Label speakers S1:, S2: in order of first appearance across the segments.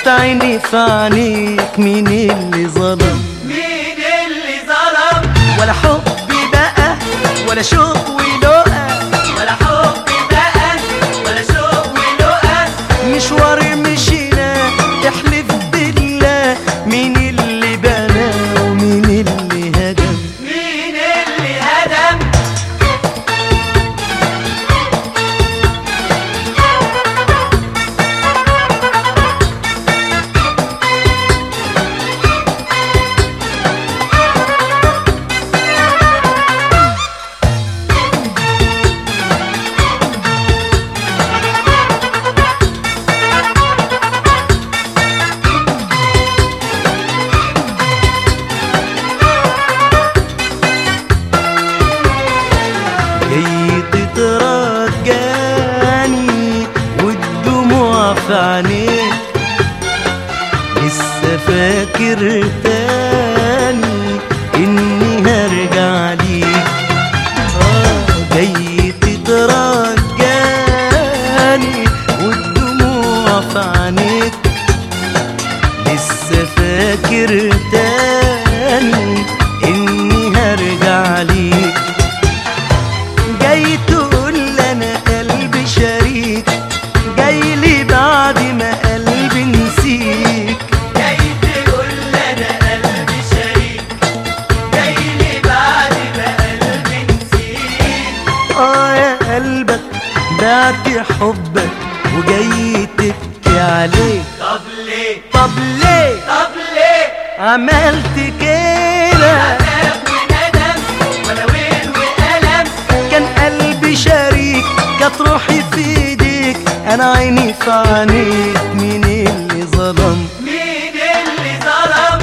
S1: عيني في عينيك مين اللي ظلم
S2: مين اللي ظلم
S1: ولا حب بقى ولا شوق ولقى
S2: ولا حب بقى ولا شوق ولقى
S1: مشوار مشينا احلف بالله مين اللي بنى ومين اللي هدم
S2: مين اللي هدم
S1: جاي تترجاني والدموع في عينيك لسه فاكر تاني اني هرجع ليك آه جاي تترجاني والدموع في عينيك لسه فاكر تاني اني هرجع ليك جاي تقول لي انا قلبي شريك جاي لي بعد ما قلبي نسيك
S2: جاي تقول انا قلبي شريك جاي لي بعد ما قلبي نسيك
S1: اه يا قلبك بعت حبك وجاي تبكي عليك
S2: طب ليه
S1: طب ليه
S2: طب ليه
S1: عملت كده
S2: عذاب وندم ولا ويل وألم
S1: كان قلبي شريك كانت روحي في ايديك انا عيني في عينيك مين اللي ظلم
S2: مين اللي ظلم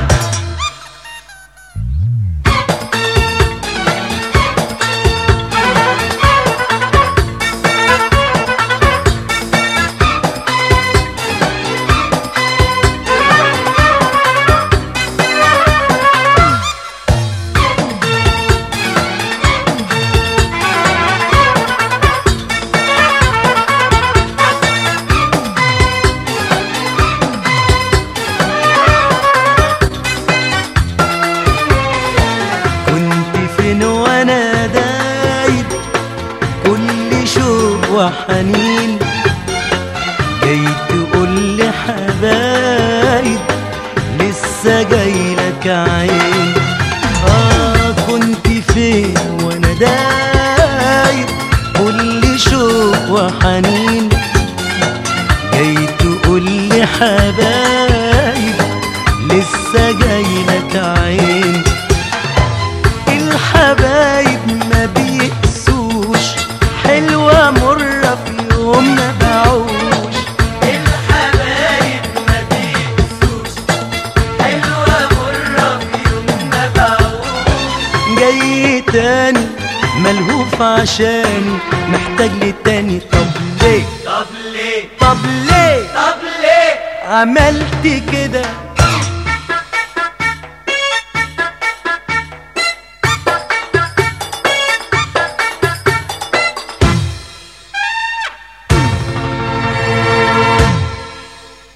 S1: كنت فين وانا دايب كل شوق وحنين جاي تقول لي حبايب لسه جاي لك عين اه كنت فين وانا دايب كل شوق وحنين جاي تقول لي حبايب لسه جاي لك عين الحبايب ما بيقسوش حلوة مرة في يوم ما بعوش
S2: الحبايب ما بيقسوش حلوة مرة في يوم ما بعوش
S1: جاي تاني ملهوف عشاني محتاج لي تاني طب ليه
S2: طب ليه
S1: طب ليه
S2: طب ليه
S1: عملت كده